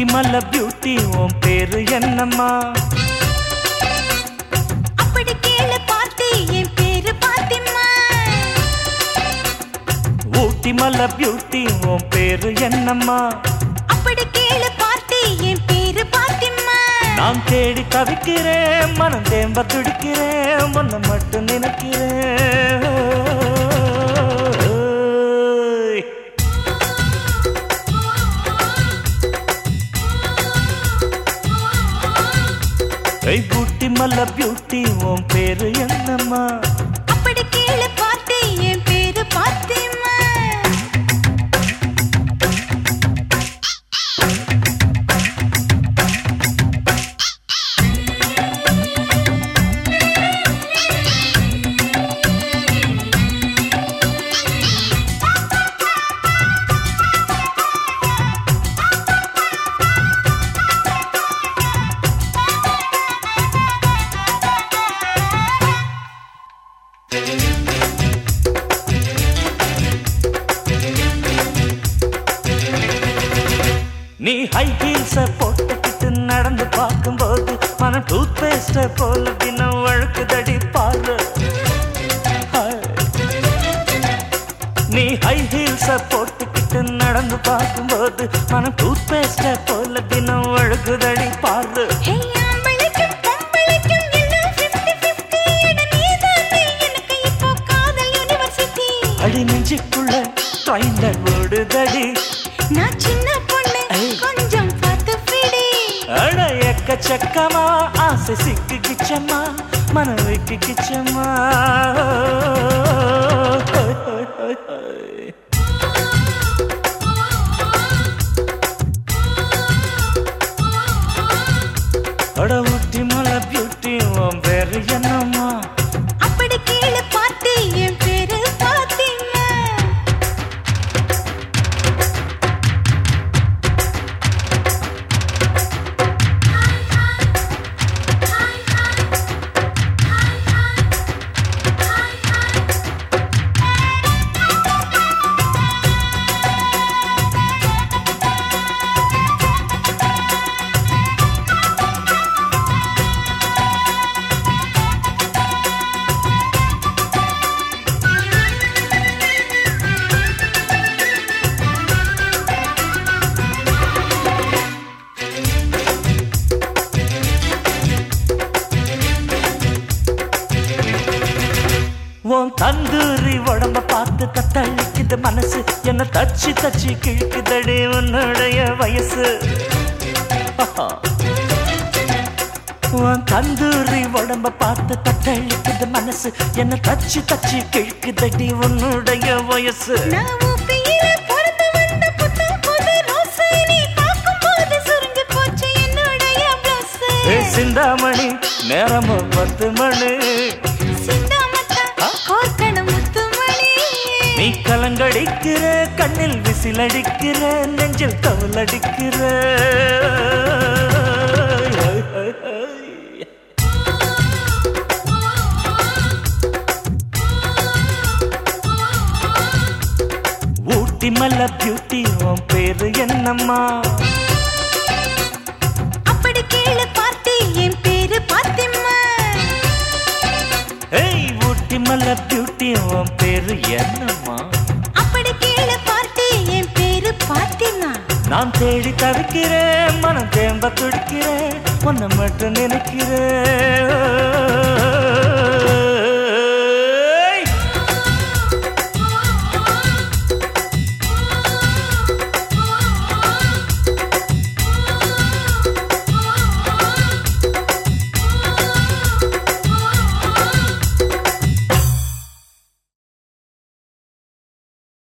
ஊட்டி மல்ல பியூட்டி உன் பேரு என்னம்மா அப்படி கேளு பார்த்தி என் பேரு பாத்திமா ஊட்டி மல்ல பியூட்டி உன் பேரு என்னம்மா அப்படி கேளு பார்த்தி என் பேரு பாத்திமா நான் தேடி தவிக்கிறேன் மனம் தேம்ப துடிக்கிறேன் உன்னை மட்டும் நினைக்கிறேன் ஏய் பூட்டி மல்ல பியூட்டி உன் பேரு என்னம்மா அப்படி கேளு பார்த்தி என் பேரு பாத்திமா நீ ஹை ஹீல்ஸ போட்டுக்கிட்டு நடந்து பார்க்கும்போது மனம் டூத் பேஸ்ட போல தினம் வழுக்குதடி பாரு ஹாய். நீ ஹை ஹீல்ஸ போட்டுக்கிட்டு நடந்து பார்க்கும்போது மனம் டூத் பேஸ்ட போல தினம் வழுக்குதடி பாரு ஹே ஆம்பளைக்கும் பொம்பளைக்கும் எல்லாம் 50-50 எட நீதானே எனக்கு இப்போ காதல் யுனிவர்சிட்டி அடி நெஞ்சுக்குள்ள ட்ரெயின்ல ஓடுதடி நான் சின்ன பொண்ணு ஐய். கொஞ்சம் பார்த்து பிடி அட எக்கச்சக்கமா ஆசை சிக்கு கிச்சம்மா மனம் வைக்கு கிச்சம்மா அட ஊட்டி மலை பியூட்டி உன் பேரு என்னம்மா அப்படி கேளு பார்த்தி என் பேரு பாத்திமா உன் தந்தூரி உடம்ப பார்த்து தத்தளிக்குது மனசு என்ன தச்சு தச்சு கிழக்குதடி உன்னுடைய வயசு உன் தந்தூரி உடம்ப பார்த்து தத்தளிக்குது மனசு என்ன தச்சு தச்சு கிழக்குதடி உன்னுடைய வயசு நான் ஊப்பியில பிறந்து வந்த புத்தம் புது ரோசு நீ பார்க்கும்போது சுருங்கி போச்சு என்னுடைய blouse. ஏ சிந்தாமணி நேரமும் பத்து மணி சிந்தாமத்தா, ஆ? கோர்க்கணும் முத்துமணி. நீ கலங்கடிக்கிற கண்ணில் விசிலடிக்கிற நெஞ்சில் கவலடிக்கிற ஊட்டி மல்ல பியூட்டி உன் பேரு என்னம்மா அப்படி கேளு பார்த்தி என் பேரு பாத்திமா ஏய் ஊட்டி மல்ல பியூட்டி உன் பேரு என்னம்மா அப்படி கேளு பார்த்தி என் பேரு பாத்திமா நான் தேடி தவிக்கிறேன் மனம் தேம்ப துடிக்கிறேன் உன்னை மட்டும் நினைக்கிறேன்